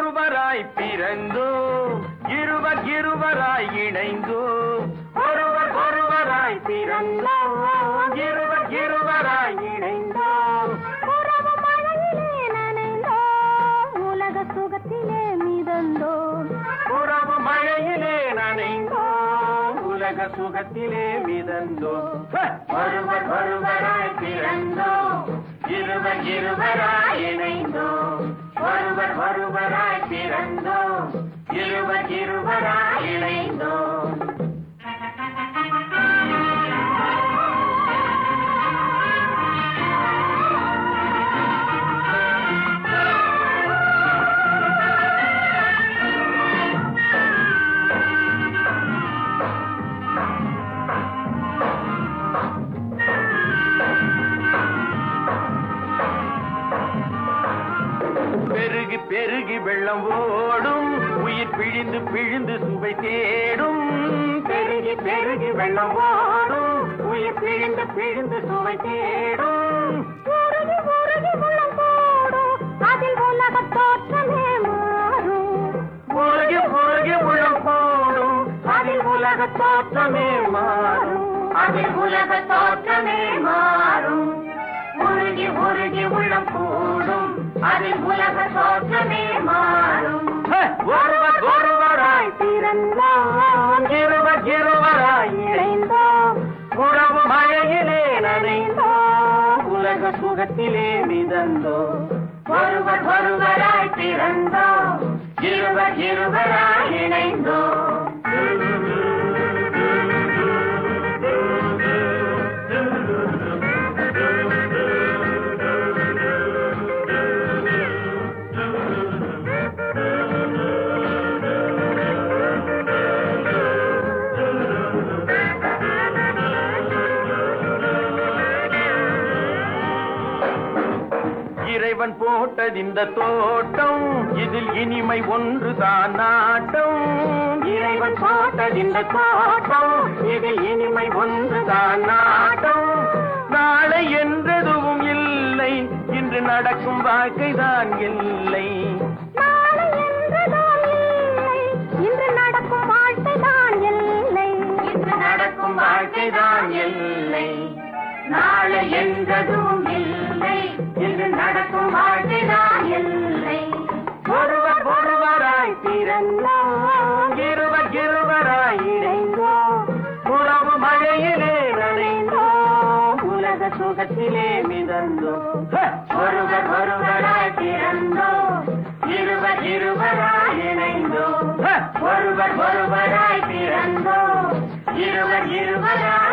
ஒருவராய் பிறந்தோம் இருவர் இருவராய் இணைந்தோம் ஒருவர் ஒருவராய் பிறந்தோம் இருவர் இருவராய் இணைந்தோம் உறவு மழையிலே நனைந்தோம் உலக சுகத்திலே மிதந்தோம் உறவு மழையிலே நனைந்தோம் உலக சுகத்திலே மிதந்தோம் ஒருவர் ஒருவராய் பிறந்தோம் இருவர் இருவராய் இணைந்தோம் ஒருவர் ஒருவராய் பிறந்தோம் இருவர் இருவராய் இணைந்தோம் பெருகி பெருகி வெள்ளம் ஓடும் உயிர் பிழிந்து பிழிந்து சுவை தேடும் பெருகி பெருகி வெள்ளம் ஓடும் உயிர் பிழிந்து பிழிந்து சுவை தேடும் உருகி உருகி உள்ளம் போடும் அதில் உலக தோற்றமே மாறும் உருகி உருகி உள்ளம் போடும் அதில் உலக தோற்றமே மாறும் அதில் உலக தோற்றமே மாறும் உருகி உருகி உள்ளம் கூடும் அதில் உலக தோற்றமே மாறும் ஒருவர் ஒருவராய் பிறந்தோம் இருவர் இருவராய் இணைந்தோம் உறவு மழையிலே நனைந்தோம் உலக சுகத்திலே மிதந்தோம் ஒருவர் ஒருவராய் பிறந்தோம் இருவர் இருவராய் இணைந்தோம் இறைவன் போட்டது இந்த தோட்டம் இதில் இனிமை ஒன்றுதான் நாட்டம் இறைவன் போட்டது இந்த தோட்டம் இதில் இனிமை ஒன்றுதான் நாட்டம் நாளை என்றதுவும் இல்லை இன்று நடக்கும் வாழ்க்கைதான் இல்லை நாளை என்றுதான் இல்லை இன்று நடக்கும் வாழ்க்கைதான் இல்லை இன்று நடக்கும் வாழ்க்கைதான் இல்லை நாளை என்றதும் இல்லை இன்று நடக்கும் வாழ்க்கைதான் இல்லை ஒருவர் ஒருவராய் பிறந்தோம் இருவர் இருவராய் இணைந்தோம் உறவு மழையிலே நனைந்தோம் உலக சுகத்திலே மிதந்தோம் ஒருவர் ஒருவராய் பிறந்தோம் இருவர் இருவராய் இணைந்தோம் ஒருவர் ஒருவராய் பிறந்தோம் இருவர் இருவராய்